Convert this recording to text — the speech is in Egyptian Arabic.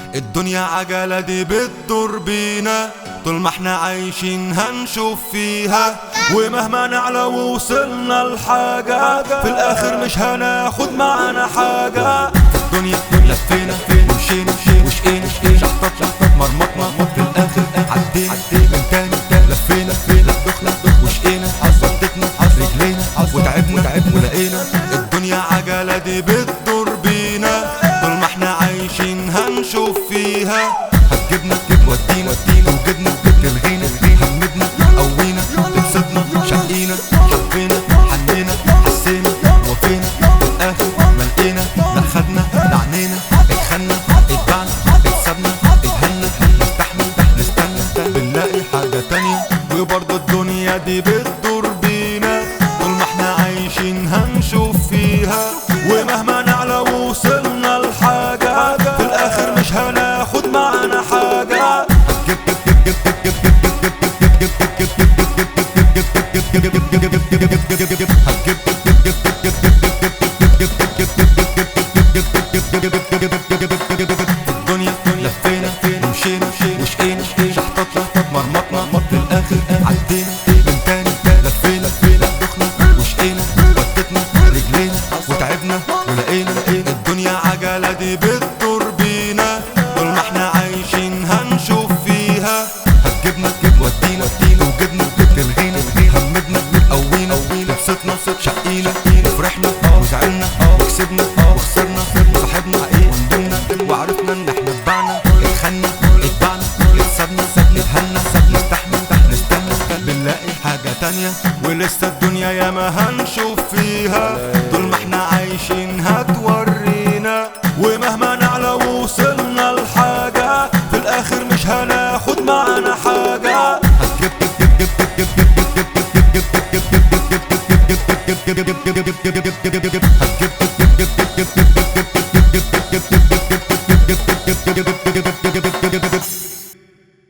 الدنيا عجلة دي بتدور بينا طول ما احنا عايشين هنشوف فيها ومهما نعلى وصلنا لحاجة في الآخر مش هناخد معانا حاجة في الدنيا لفينا ومشينا وشقينا شحطط شحطط مرمطنا في الآخر عدينا من تاني لفينا دخنا وشقينا حصلتنا رجلينا وتعبنا ولقينا الدنيا عجلة دي بتدور بينا طول ما احنا عايشين هنشوف فيها هتجيبنا ودينا وجدنا تلغينا حمدنا قوينا تبسطنا شقينا حبينا حنينا حسينا وفينا في الاخر ملقينا لا خدنا لا عنينا اتخنا اتبعنا اتسابنا اتهنا نستحمل نستنى بنلاقي حاجة تانية وبرضه الدنيا دي بتدور بينا طول ما احنا عايشين هنشوف فيها ومهما نعلى وصلنا لحاجة في الآخر مش هناخد معانا حاجة الدنيا لفينا ومشينا وشقينا شحططنا مرمطنا في الاخر عدينا من تاني لفينا دخنا وشقينا ودتنا رجلينا وتعبنا ولقينا الدنيا عجلة دي بتدور بينا طول ما احنا عايشين هنشوف فيها هتجيبنا ودينا وجبنا تلغينا حمدنا قوينا تبسطنا شقينا فرحنا وزعلنا وكسبنا وخسرنا صاحبنا وندمنا وعرفنا ان احنا اتبعنا اتخنا اتبعنا اتسابنا اتهنا نستحمل نستنى بنلاقي حاجة تانية ولسه الدنيا ياما هنشوف فيها طول ما احنا عايشين هتورينا ومهما نعلى وصلنا لحاجة في الاخر مش هناخد معانا حاجة هتجيب